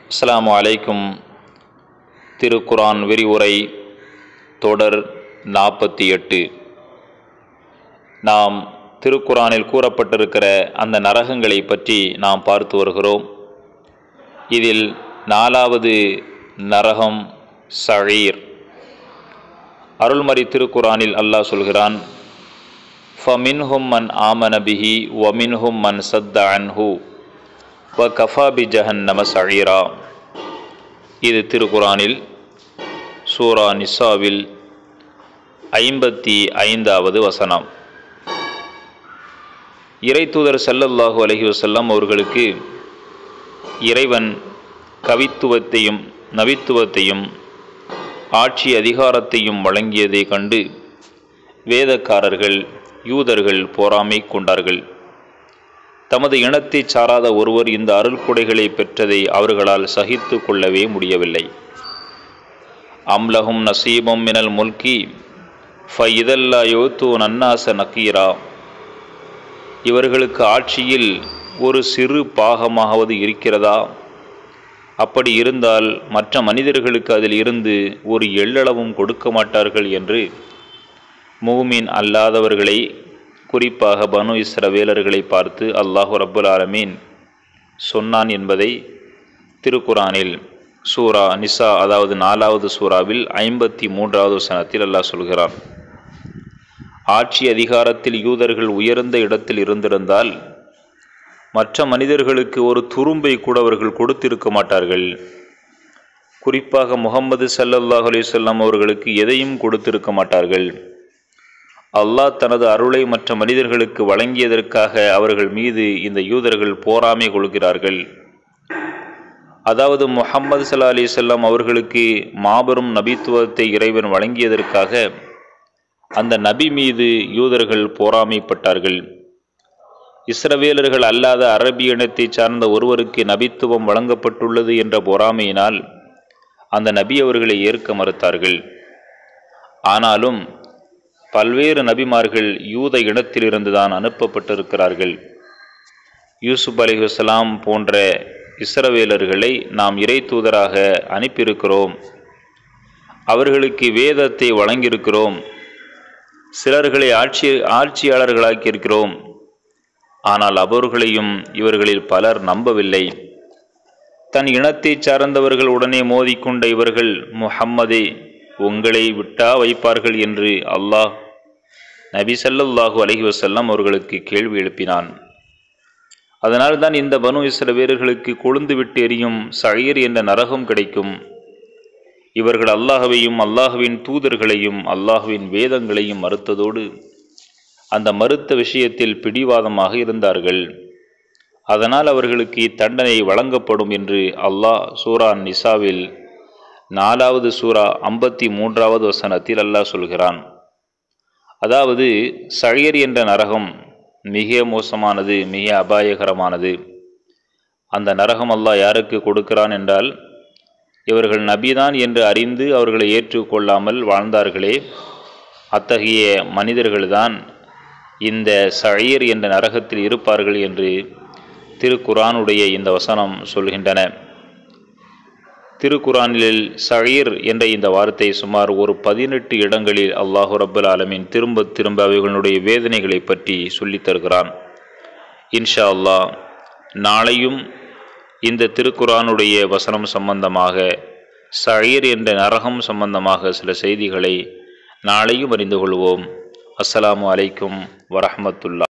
அஸ்ஸலாமு அலைக்கும் திருக்குரான் விரிவுரை தொடர் நாற்பத்தி எட்டு நாம் திருக்குரானில் கூறப்பட்டிருக்கிற அந்த நரகங்களை பற்றி நாம் பார்த்து வருகிறோம் இதில் நாலாவது நரகம் சழீர் அருள்மறை திருக்குரானில் அல்லாஹ் சொல்கிறான் ஃபமின்ஹும் மன் ஆமன பிஹி வமின்ஹும் மன் சத்த அன்ஹு வ கஃபா பி ஜஹன்னம சழீரா இது திருக்குரானில் சூரா நிசாவில் ஐம்பத்தி ஐந்தாவது வசனம் இறைத்தூதர் ஸல்லல்லாஹு அலைஹி வஸல்லம் அவர்களுக்கு இறைவன் கவித்துவத்தையும் நவித்துவத்தையும் ஆட்சி அதிகாரத்தையும் வழங்கியதை கண்டு வேதக்காரர்கள் யூதர்கள் பொறாமை கொண்டார்கள் தமது இனத்தைச் சாராத ஒருவர் இந்த அருள்கொடைகளை பெற்றதை அவர்களால் சகித்து கொள்ளவே முடியவில்லை அம்லஹும் நசீபம் மினல் முல்கி ஃபைதல்லா யோத்து நன்னாச நக்கீரா இவர்களுக்கு ஆட்சியில் ஒரு சிறு பாகமாவது இருக்கிறதா அப்படி இருந்தால் மற்ற மனிதர்களுக்கு அதில் இருந்து ஒரு எள்ளளவும் கொடுக்க மாட்டார்கள் என்று மூமின் அல்லாதவர்களை குறிப்பாக பனு இஸ்ரவேலர்களை பார்த்து அல்லாஹு ரப்புல் ஆலமீன் சொன்னான் என்பதை திருக்குரானில் சூரா நிசா அதாவது நாலாவது சூறாவில் ஐம்பத்தி மூன்றாவது வசனத்தில் அல்லாஹ் சொல்கிறான் ஆட்சி அதிகாரத்தில் யூதர்கள் உயர்ந்த இடத்தில் இருந்திருந்தால் மற்ற மனிதர்களுக்கு ஒரு துரும்பை கூட அவர்கள் கொடுத்திருக்க மாட்டார்கள் குறிப்பாக முகமது சல்லல்லாஹ் அலிசல்லாம் அவர்களுக்கு எதையும் கொடுத்திருக்க மாட்டார்கள் அல்லாஹ் தனது அருளை மற்ற மனிதர்களுக்கு வழங்கியதற்காக அவர்கள் மீது இந்த யூதர்கள் போராமை கொள்கிறார்கள் அதாவது முகம்மது சல்லா அலி செல்லம் அவர்களுக்கு மாபெரும் நபித்துவத்தை இறைவன் வழங்கியதற்காக அந்த நபி மீது யூதர்கள் போராமைப்பட்டார்கள் இஸ்ரவேலர்கள் அல்லாத அரபிய இனத்தை சார்ந்த ஒருவருக்கு நபித்துவம் வழங்கப்பட்டுள்ளது என்ற பொறாமையினால் அந்த நபி அவர்களை ஏற்க மறுத்தார்கள் ஆனாலும் பல்வேறு நபிமார்கள் யூத இனத்திலிருந்துதான் அனுப்பப்பட்டிருக்கிறார்கள் யூசுப் அலிஹுசலாம் போன்ற இஸ்ரவேலர்களை நாம் இறை தூதராக அனுப்பியிருக்கிறோம் அவர்களுக்கு வேதத்தை வழங்கியிருக்கிறோம் சிலர்களை ஆட்சி ஆட்சியாளர்களாக்கியிருக்கிறோம் ஆனால் அவர்களையும் இவர்களில் பலர் நம்பவில்லை தன் இனத்தை சார்ந்தவர்கள் உடனே மோதிக்கொண்ட இவர்கள் முஹம்மதே உங்களை விட்டா வைப்பார்கள் என்று அல்லாஹ் நபி சல்லல்லாஹு அலஹி வசல்லம் அவர்களுக்கு கேள்வி எழுப்பினான் அதனால் தான் இந்த பனு இஸ்ரவேலர்களுக்கு கொழுந்து விட்டு எரியும் சயீர் என்ற நரகம் கிடைக்கும் இவர்கள் அல்லாஹவையும் அல்லாஹுவின் தூதர்களையும் அல்லாஹுவின் வேதங்களையும் மறுத்ததோடு அந்த மறுத்த விஷயத்தில் பிடிவாதமாக இருந்தார்கள் அதனால் அவர்களுக்கு இத்தண்டனை வழங்கப்படும் என்று அல்லாஹ் சூரா நிசாவில் நாலாவது சூரா ஐம்பத்தி மூன்றாவது வசனத்தில் அல்லாஹ் சொல்கிறான் அதாவது சழியர் என்ற நரகம் மிக மோசமானது மிக அபாயகரமானது அந்த நரகம் அல்லாஹ் யாருக்கு கொடுக்கிறான் என்றால் இவர்கள் நபிதான் என்று அறிந்து அவர்களை ஏற்றுக்கொள்ளாமல் வாழ்ந்தார்களே அத்தகைய மனிதர்கள்தான் இந்த சழியர் என்ற நரகத்தில் இருப்பார்கள் என்று திருக்குரானுடைய இந்த வசனம் சொல்கின்றன திருக்குரானில் சழீர் என்ற இந்த வார்த்தை சுமார் ஒரு பதினெட்டு இடங்களில் அல்லாஹு ரபுல் ஆலமின் திரும்ப திரும்ப அவைகளுடைய வேதனைகளை பற்றி சொல்லித் தருகிறான் இன்ஷா அல்லாஹ் நாளையும் இந்த திருக்குரானுடைய வசனம் சம்பந்தமாக சழீர் என்ற நரகம் சம்பந்தமாக சில செய்திகளை நாளையும் அறிந்து கொள்வோம் அஸ்ஸலாமு அலைக்கும் வரஹமத்துல்லா